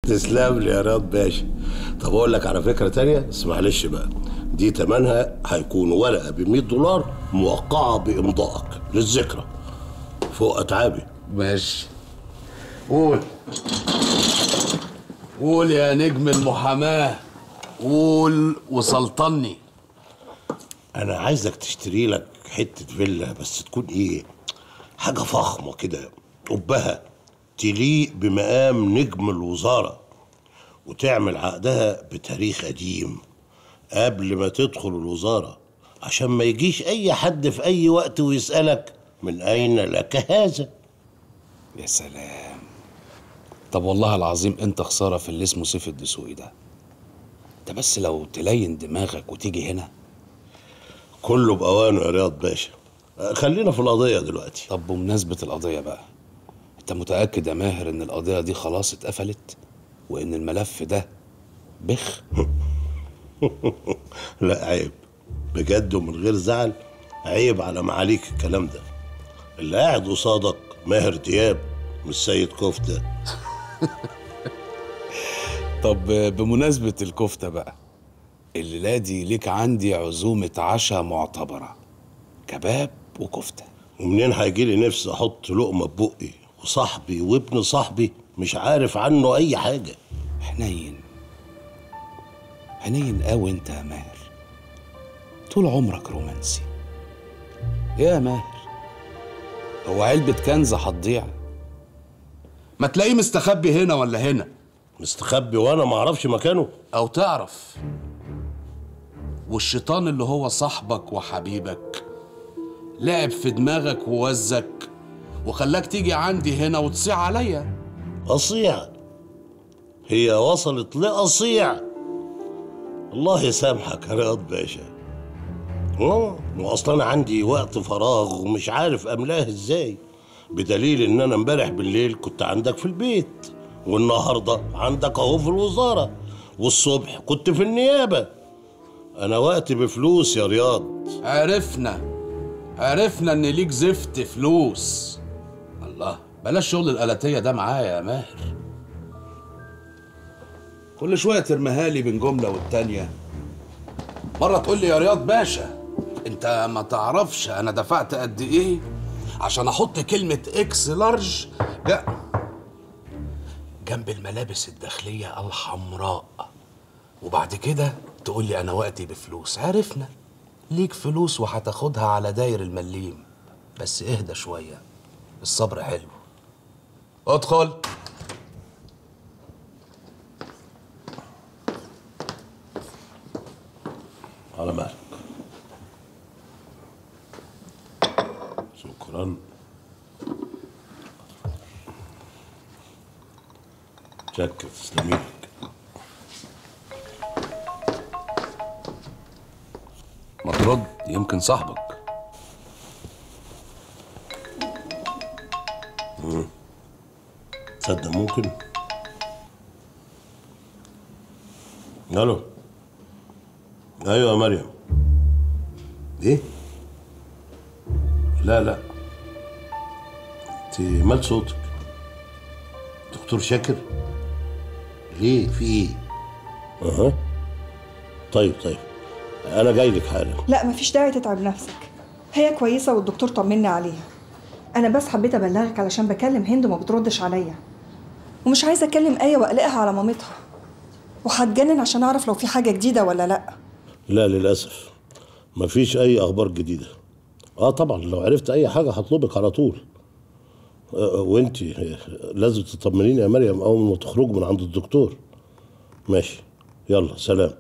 تسلم لي يا رياض باشا طب اقول لك على فكره تانية بس معلش بقى دي تمنها هيكون ورقه ب 100 دولار موقعه بامضائك للذكرى فوق اتعابي ماشي قول قول يا نجم المحاماة قول وسلطني انا عايزك تشتري لك حته فيلا بس تكون ايه حاجه فخمه كده قبها تليق بمقام نجم الوزاره وتعمل عقدها بتاريخ قديم قبل ما تدخل الوزاره عشان ما يجيش اي حد في اي وقت ويسالك من اين لك هذا يا سلام طب والله العظيم انت خسارة في اللي اسمه سيف الدسوقي ده انت بس لو تلين دماغك وتيجي هنا كله باوانه يا رياض باشا خلينا في القضيه دلوقتي طب بمناسبة القضية بقى انت متأكد يا ماهر ان القضية دي خلاص اتقفلت وان الملف ده بخ لا عيب بجد ومن غير زعل عيب على معاليك الكلام ده اللي قاعد قصادك ماهر دياب مش سيد كفته طب بمناسبة الكفتة بقى الليلة دي ليك عندي عزومة عشاء معتبرة كباب وكفتة ومنين هيجي لي نفسي احط لقمه ببقي وصاحبي وابن صاحبي مش عارف عنه اي حاجه حنين حنين قوي انت يا ماهر طول عمرك رومانسي يا ماهر هو علبة كنزة هتضيع ما تلاقيه مستخبي هنا ولا هنا مستخبي وانا ما اعرفش مكانه او تعرف والشيطان اللي هو صاحبك وحبيبك لعب في دماغك ووزك وخلاك تيجي عندي هنا وتصيع عليا اصيع هي وصلت لاصيع الله يسامحك يا رياض باشا اه واصلا انا عندي وقت فراغ ومش عارف املاه ازاي بدليل ان انا امبارح بالليل كنت عندك في البيت والنهارده عندك اهو في الوزاره والصبح كنت في النيابه انا وقتي بفلوس يا رياض عرفنا عرفنا ان ليك زفت فلوس الله بلاش شغل الآلاتية ده معايا يا ماهر كل شوية ترميها لي بين جملة والتانية مرة تقول لي يا رياض باشا انت ما تعرفش انا دفعت قد ايه عشان احط كلمة اكس لارج لا جنب الملابس الداخلية الحمراء وبعد كده تقول لي انا وقتي بفلوس عرفنا ليك فلوس وهتاخدها على داير المليم بس اهدى شوية الصبر حلو ادخل على مالك شكرا شكر تسلميلك ما ترد يمكن صاحبك تصدق ممكن الو ايوه يا مريم ايه لا لا انت مال صوتك دكتور شاكر ليه في ايه اها طيب طيب انا جاي لك حالا لا مفيش داعي تتعب نفسك هي كويسة والدكتور طمني عليها أنا بس حبيت أبلغك علشان بكلم هند وما بتردش عليا ومش عايزة أكلم آية وأقلقها على مامتها وهتجنن عشان أعرف لو في حاجة جديدة ولا لأ لا للاسف مفيش اي اخبار جديده اه طبعا لو عرفت اي حاجه هطلبك على طول آه وانت لازم تطمنيني يا مريم اول ما تخرج من عند الدكتور ماشي يلا سلام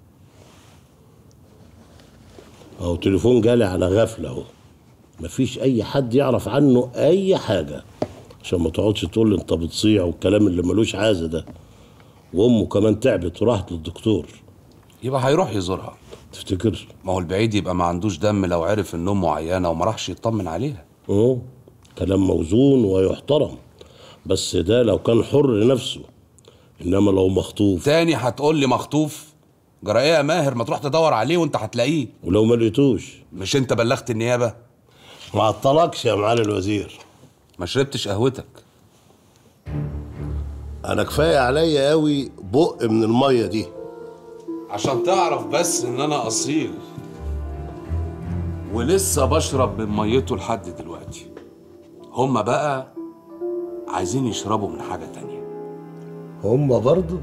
اهو تليفون جالي على غفله اهو مفيش اي حد يعرف عنه اي حاجه عشان ما تقعدش تقول لي انت بتصيع والكلام اللي ملوش عازه ده وامه كمان تعبت وراحت للدكتور يبقى هيروح يزورها تفتكر ما هو البعيد يبقى ما عندوش دم لو عرف ان امه عيانه وما راحش يطمن عليها اه كلام موزون ويحترم بس ده لو كان حر نفسه انما لو مخطوف تاني هتقول لي مخطوف جرى ايه يا ماهر ما تروح تدور عليه وانت هتلاقيه ولو ما لقيتوش مش انت بلغت النيابه ما عطلكش يا معالي الوزير ما شربتش قهوتك انا كفايه عليا قوي بق من الميه دي عشان تعرف بس ان انا اصيل ولسه بشرب من ميته لحد دلوقتي هما بقى عايزين يشربوا من حاجة تانية هما برضو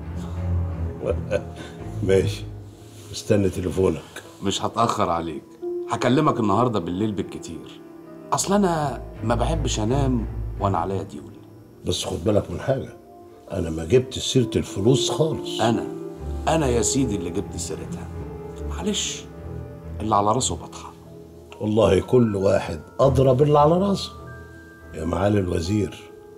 ماشي استنى تليفونك مش هتأخر عليك هكلمك النهاردة بالليل بالكتير أصل أنا ما بحبش أنام وأنا عليا ديون بس خد بالك من حاجه انا ما جبت سيره الفلوس خالص أنا أنا يا سيدي اللي جبت سيرتها معلش اللي على راسه بطحة والله كل واحد أضرب باللي على راسه يا معالي الوزير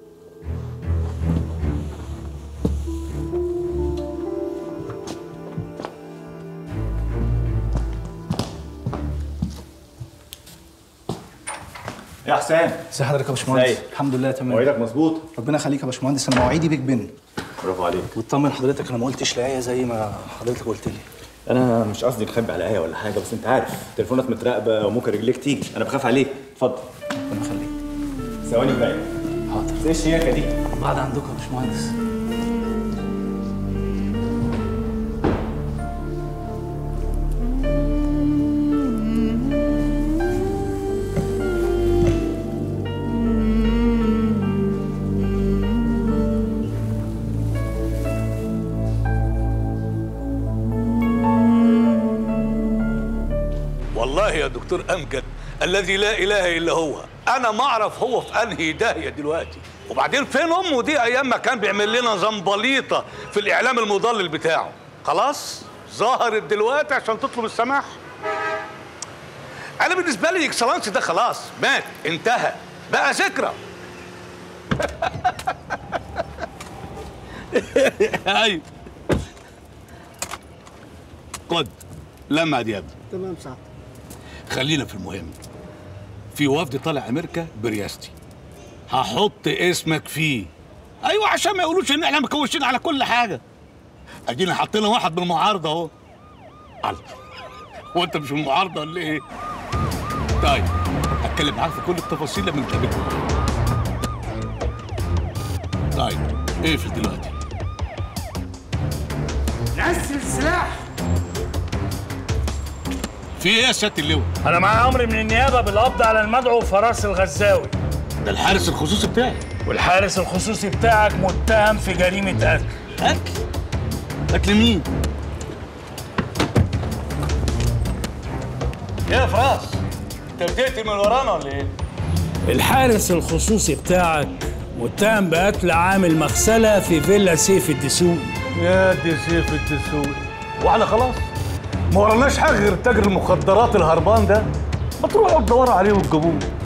يا حسام ازي حضرتك يا باشمهندس ازيك؟ الحمد لله تمام مواعيدك مظبوط ربنا يخليك يا باشمهندس انا مواعيدي بيك بن برافو عليك واطمن حضرتك انا ما قلتش لايه زي ما حضرتك قلت لي انا مش قصدي نخبي على ايه ولا حاجه بس انت عارف تليفونات متراقبه وممكن رجليك تيجي انا بخاف عليك اتفضل ربنا يخليك ثواني وجاي حاضر زي الشياكه دي بعد عندكم يا باشمهندس والله يا دكتور امجد الذي لا اله الا هو انا ما اعرف هو في انهي داهيه دلوقتي وبعدين فين امه دي ايام ما كان بيعمل لنا زنبليطه في الاعلام المضلل بتاعه خلاص ظهرت دلوقتي عشان تطلب السماح انا بالنسبه لي اكسلانس ده خلاص مات انتهى بقى ذكرى ايوه خد لمع دي يا ابني تمام سعد خلينا في المهم في وفد طالع امريكا برياستي هحط اسمك فيه ايوه عشان ما يقولوش ان احنا مكوشين على كل حاجه ادينا حطينا واحد من المعارضه اهو الله هو انت مش من المعارضه ولا ايه طيب هتكلم معاك في كل التفاصيل لما نتقابل طيب اقفل دلوقتي نزل السلاح في ايه يا سياده اللواء انا معايا امر من النيابه بالقبض على المدعو فراس الغزاوي ده الحارس الخصوصي بتاعي والحارس الخصوصي بتاعك متهم في جريمه قتل اكل اكل مين ايه يا فراس انت بتقتل من ورانا ولا ايه الحارس الخصوصي بتاعك متهم بقتل عامل مغسلة في فيلا سيف الدسوقي يا دي سيف الدسوقي واحنا خلاص ما وراناش حاجه غير تاجر المخدرات الهربان ده ما تروحوا تدوروا عليه وتجيبوه